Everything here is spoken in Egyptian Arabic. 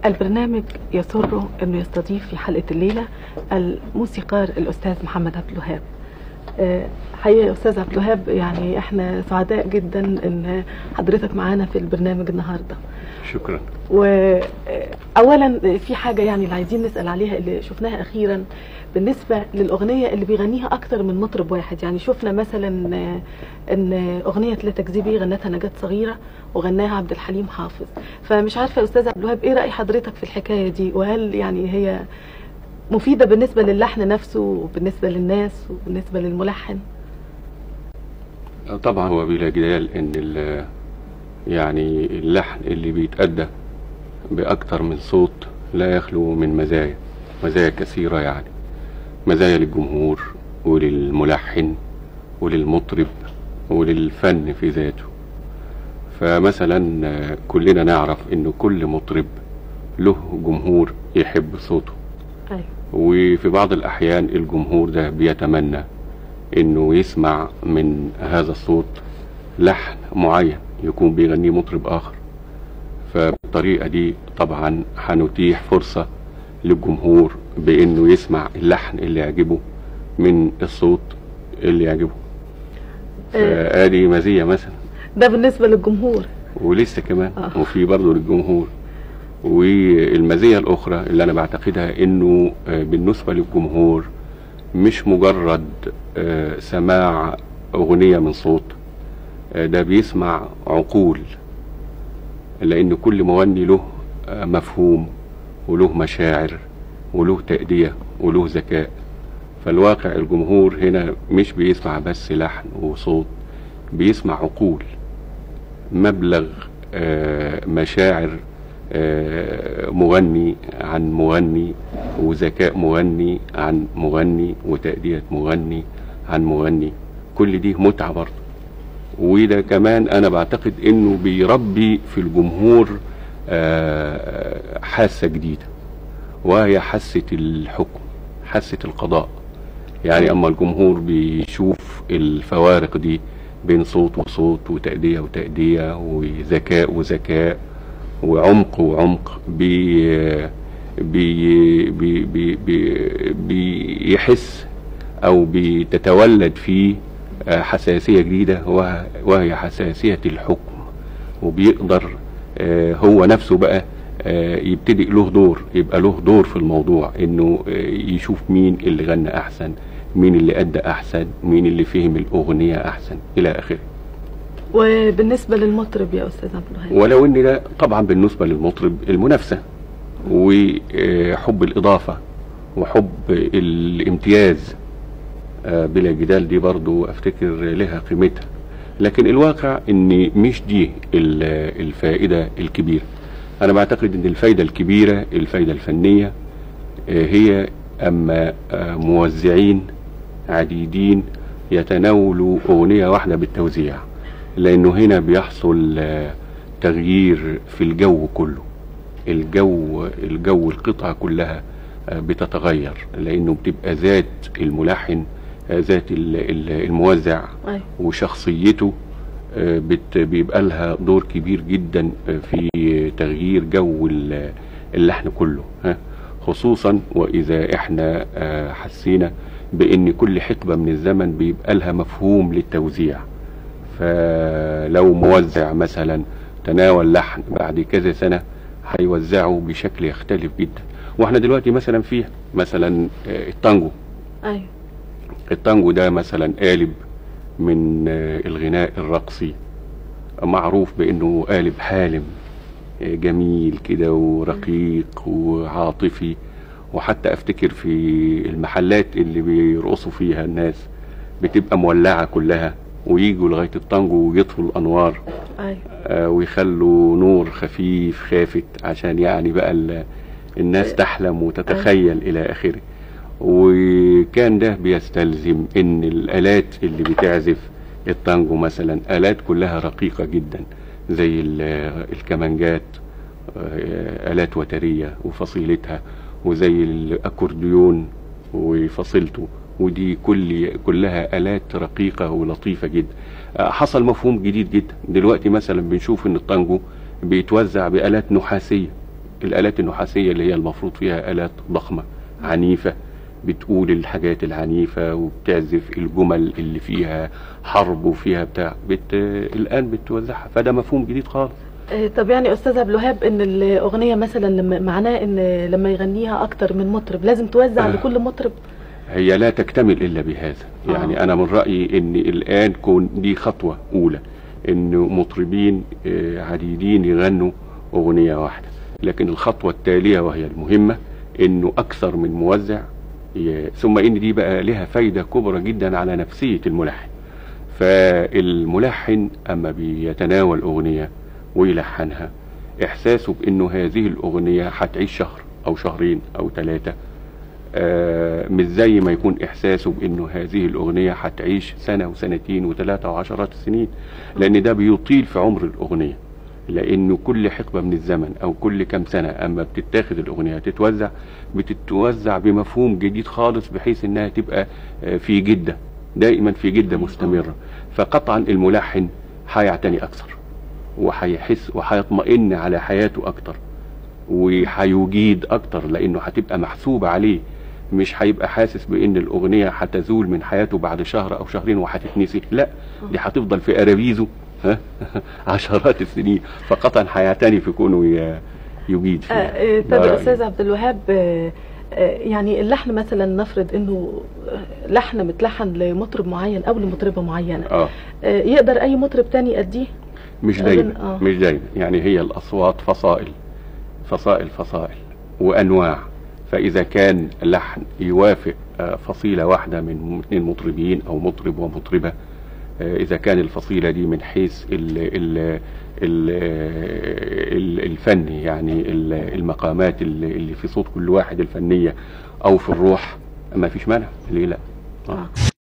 البرنامج يسره انه يستضيف في حلقه الليله الموسيقار الاستاذ محمد عبد الوهاب آه، حقيقه يا استاذ عبد الوهاب يعني احنا سعداء جدا ان حضرتك معانا في البرنامج النهارده شكرا واولا في حاجه يعني اللي عايزين نسال عليها اللي شفناها اخيرا بالنسبه للاغنيه اللي بيغنيها اكتر من مطرب واحد يعني شفنا مثلا آه، ان اغنيه لا تكذبي غنتها نجاة صغيره وغناها عبد الحليم حافظ فمش عارفه يا استاذ عبد الوهاب ايه راي حضرتك في الحكايه دي وهل يعني هي مفيده بالنسبه للحن نفسه وبالنسبه للناس وبالنسبه للملحن طبعا هو بلا جدال ان ال- يعني اللحن اللي بيتأدى بأكتر من صوت لا يخلو من مزايا مزايا كثيرة يعني مزايا للجمهور وللملحن وللمطرب وللفن في ذاته فمثلا آه، كلنا نعرف ان كل مطرب له جمهور يحب صوته ايوه وفي بعض الأحيان الجمهور ده بيتمنى إنه يسمع من هذا الصوت لحن معين يكون بيغنيه مطرب آخر فبالطريقة دي طبعا هنتيح فرصة للجمهور بإنه يسمع اللحن اللي يعجبه من الصوت اللي يعجبه آه، فآدي مزية مثلا ده بالنسبه للجمهور ولسه كمان آه. وفي برضه للجمهور والمزية الأخرى اللي أنا بعتقدها إنه آه، بالنسبة للجمهور مش مجرد آه، سماع أغنية من صوت آه، ده بيسمع عقول لأن كل مغني له آه، مفهوم وله مشاعر وله تأدية وله ذكاء فالواقع الجمهور هنا مش بيسمع بس لحن وصوت بيسمع عقول مبلغ آه، مشاعر آه، مغني عن مغني وذكاء مغني عن مغني وتأدية مغني عن مغني كل دي متعة برضه وده كمان انا بعتقد انه بيربي في الجمهور آه، حاسة جديدة وهي حاسة الحكم حاسة القضاء يعني اما الجمهور بيشوف الفوارق دي بين صوت وصوت وتأدية وتأدية وذكاء وذكاء وعمق وعمق بي بي بي بي بي بيحس او بتتولد فيه آه، حساسية جديدة وه- وهي حساسية الحكم وبيقدر آه، هو نفسه بقى آه، يبتدئ له دور يبقى له دور في الموضوع انه آه، يشوف مين اللي غنى احسن مين اللي ادى احسن مين اللي فهم الاغنية احسن الى اخره وبالنسبه للمطرب يا استاذ عبد الوهاب ولو ان ده طبعا بالنسبة للمطرب المنافسة وحب الاضافة وحب الامتياز آه، بلا جدال دي برضو افتكر لها قيمتها لكن الواقع ان مش دي ال- الفائدة الكبيرة انا بعتقد ان الفايدة الكبيرة الفايدة الفنية آه، هي اما آه، موزعين عديدين يتناولوا اغنية واحدة بالتوزيع لانه هنا بيحصل آه، تغيير في الجو كله الجو الجو القطعة كلها آه، بتتغير لانه بتبقى ذات الملحن آه، ذات ال- ال- الموزع ايوه وشخصيته آه، بت- بيبقى لها دور كبير جدا آه، في تغيير جو ال- اللحن كله ها خصوصا واذا احنا آه، حسينا بان كل حقبة من الزمن بيبقى لها مفهوم للتوزيع فلو موزع مثلا تناول لحن بعد كذا سنة هيوزعه بشكل يختلف جدا واحنا دلوقتي مثلا فيها مثلا آه، التانجو ايوه التانجو ده مثلا قالب من آه، الغناء الرقصي معروف بانه قالب حالم آه، جميل كده ورقيق وعاطفي وحتى افتكر في المحلات اللي بيرقصوا فيها الناس بتبقى مولعة كلها ويجوا لغاية التانجو ويطفوا الانوار ايوه آه، ويخلوا نور خفيف خافت عشان يعني بقى ال- الناس تحلم وتتخيل الى اخره وكان ده بيستلزم ان الالات اللي بتعزف التانجو مثلا الات كلها رقيقة جدا زي ال- الكمانجات آه، الات وترية وفصيلتها وزي الاكورديون وفصيلته ودي كل كلها الات رقيقة ولطيفة جدا آه، حصل مفهوم جديد جدا دلوقتي مثلا بنشوف ان التانجو بيتوزع بآلات نحاسية الآلات النحاسية اللي هي المفروض فيها آلات ضخمة عنيفة بتقول الحاجات العنيفة وبتعزف الجمل اللي فيها حرب وفيها بتاع بت... الآن بتوزعها فده مفهوم جديد خالص آه، طب يعني استاذ عبد الوهاب ان الاغنيه مثلا لما معناه ان لما يغنيها اكتر من مطرب لازم توزع آه. لكل مطرب هي لا تكتمل الا بهذا آه. يعني انا من رايي ان الان كون دي خطوه اولى ان مطربين آه، عديدين يغنوا اغنيه واحده لكن الخطوه التاليه وهي المهمه انه اكثر من موزع ي- ثم ان دي بقى لها فايده كبرى جدا على نفسيه الملحن فالملحن اما بيتناول اغنيه ويلحنها احساسه بانه هذه الاغنيه هتعيش شهر او شهرين او ثلاثه آه، مش زي ما يكون احساسه بانه هذه الاغنيه هتعيش سنه وسنتين وثلاثه وعشرات السنين لان ده بيطيل في عمر الاغنيه لانه كل حقبه من الزمن او كل كام سنه اما بتتاخد الاغنيه تتوزع بتتوزع بمفهوم جديد خالص بحيث انها تبقى آه، في جده دائما في جده مستمره فقطعا الملحن هيعتني اكثر وهيحس وهيطمئن على حياته اكتر وهيجيد اكتر لانه هتبقى محسوبه عليه مش هيبقى حاسس بان الاغنيه هتزول من حياته بعد شهر او شهرين وهتتنسي لا دي هتفضل في ارابيزه ها عشرات السنين فقطعا هيعتني في كونه ي- يجيد آه، فيها آه، ده طب رأيي. استاذ عبد الوهاب آه، آه، يعني اللحن مثلا نفرض انه آه، لحن متلحن لمطرب معين او لمطربه معينه اه آه، يقدر اي مطرب تاني يأديه مش أظن- دايما آه. مش دايما يعني هي الاصوات فصائل فصائل فصائل وانواع فاذا كان لحن يوافق آه، فصيله واحده من اثنين مطربين او مطرب ومطربه آه، اذا كان الفصيله دي من حيث ال ال ال ال الفني يعني ال- المقامات اللي اللي في صوت كل واحد الفنيه او في الروح ما فيش مانع ليه لا آه. آه.